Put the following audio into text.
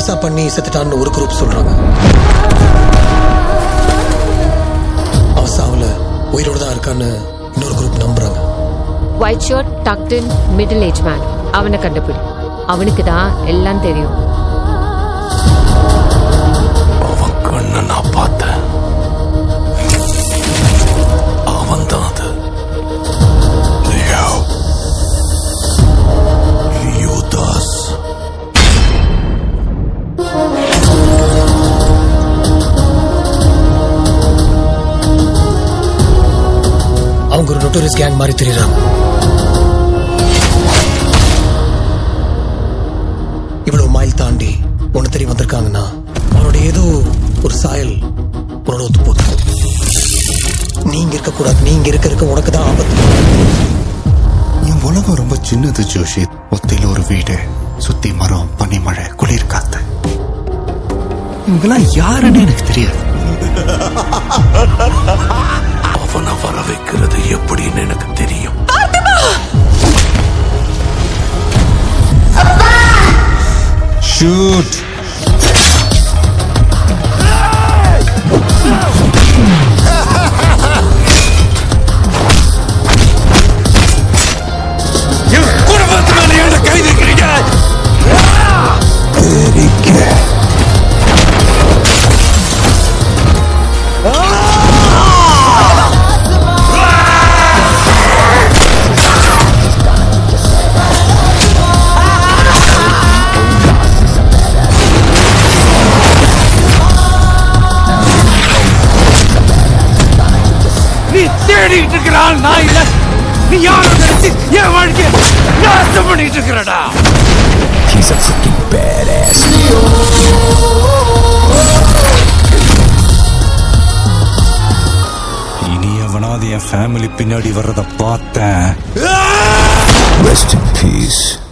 பெருசா பண்ணி செத்துட்டான்னு ஒரு குரூப் சொல்றாங்க அவன் சாவுல உயிரோட தான் இருக்கான்னு இன்னொரு குரூப் நம்புறாங்க white shirt tucked in middle age man அவனை கண்டுபிடி அவனுக்கு தான் எல்லாம் தெரியும் அவன் கண்ணை நான் பார்த்தேன் அவன் தான் அது லியோ லியோ தாஸ் அவங்க ஒரு நொட்டோரியஸ் கேங் மாதிரி தெரியுறாங்க இவ்வளவு மைல் தாண்டி உன்னை தெரிய வந்திருக்காங்கன்னா அவனோட ஏதோ ஒரு சாயல் உன்னோட ஒத்து போகுது நீங்க இருக்கக்கூடாது நீங்க இருக்க இருக்க உனக்கு தான் ஆபத்து என் உலகம் ரொம்ப சின்னது ஜோஷி ஒத்தையில ஒரு வீடு சுத்தி மரம் பனிமழை குளிர் காத்து இவங்கெல்லாம் யாருன்னு எனக்கு தெரியாது அவனை வர வைக்கிறது எப்படின்னு எனக்கு தெரியும் ஷூட் குடும்பத்து மேல என்ன கை வைக்கிறீங்க நீ தேடிட்டு இருக்கிற ஆள் நான் இல்ல நீ யார நினைச்சு என் வாழ்க்கைய நாசம் பண்ணிட்டு இருக்கிறடா He's a freaking badass. இனி எவனாவது என் ஃபேமிலி பின்னாடி வர்றத பார்த்தேன் Rest in peace.